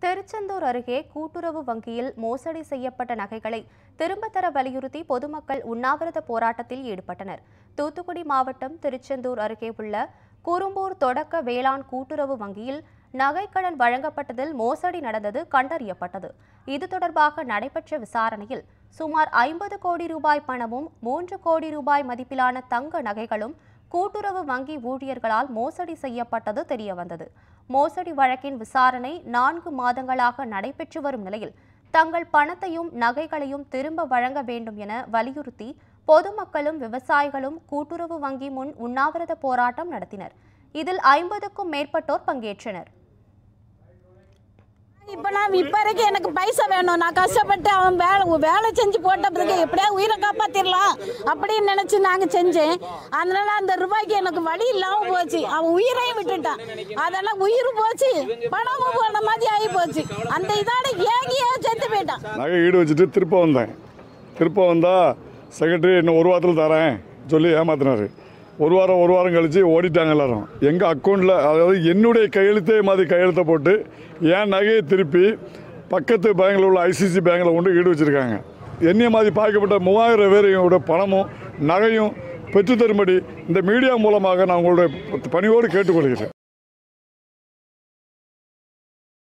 திருச்செந்தூர் அருகே கூட்டுறவு வங்கியில் மோசடி செய்யப்பட்ட நகைகளை திரும்பத் தர வலியுறுத்தி பொதுமக்கள் உண்ணாவிரத போராட்டத்தில் ஈடுபட்டனர் தூத்துக்குடி மாவட்டம் திருச்செந்தூர் அருகே உள்ள குறும்பூர் தொடக்க வேளாண் கூட்டுறவு வங்கியில் நகைக்கடன் வழங்கப்பட்டதில் மோசடி நடந்தது கண்டறியப்பட்டது இது தொடர்பாக நடைபெற்ற விசாரணையில் சுமார் ஐம்பது கோடி ரூபாய் பணமும் மூன்று கோடி ரூபாய் மதிப்பிலான தங்க நகைகளும் கூட்டுறவு வங்கி ஊழியர்களால் மோசடி செய்யப்பட்டது தெரியவந்தது மோசடி வழக்கின் விசாரணை நான்கு மாதங்களாக நடைபெற்று வரும் நிலையில் தங்கள் பணத்தையும் நகைகளையும் திரும்ப வழங்க வேண்டும் என வலியுறுத்தி பொதுமக்களும் விவசாயிகளும் கூட்டுறவு வங்கி முன் உண்ணாவிரத போராட்டம் நடத்தினர் இதில் ஐம்பதுக்கும் மேற்பட்டோர் பங்கேற்றனர் இப்ப நான் இப்ப வரைக்கும் எனக்கு பைசா வேணும் நான் கஷ்டப்பட்டு அவன் வேலை வேலை செஞ்சு போட்ட பிறகு எப்படியா உயிரை காப்பாத்திரலாம் அப்படின்னு நினைச்சு நாங்க செஞ்சேன் அதனால அந்த ரூபாய்க்கு எனக்கு வழி இல்லாம போச்சு அவன் உயிரையும் விட்டுட்டான் அதெல்லாம் உயிர் போச்சு பணமும் போன மாதிரி ஆகி போச்சு அந்த இதால ஏங்கியே செத்து போயிட்டான் நகை ஈடு வச்சுட்டு திருப்ப வந்தேன் திருப்ப வந்தால் செக்ரட்டரி இன்னும் ஒரு வாரத்தில் தரேன் சொல்லி ஏமாத்தினாரு ஒரு வாரம் ஒரு வாரம் கழித்து ஓடிட்டாங்க எல்லாரும் எங்கள் அக்கௌண்ட்டில் அதாவது என்னுடைய கையெழுத்தே மாதிரி கையெழுத்தை போட்டு என் நகையை திருப்பி பக்கத்து பேங்கில் உள்ள ஐசிசி பேங்கில் கொண்டு ஈடு வச்சுருக்காங்க என்னைய மாதிரி பாய்க்கப்பட்ட மூவாயிரம் பேரையோட பணமும் நகையும் பெற்றுத்தரும்படி இந்த மீடியா மூலமாக நான் உங்களுடைய பணியோடு கேட்டுக்கொள்கிறேன்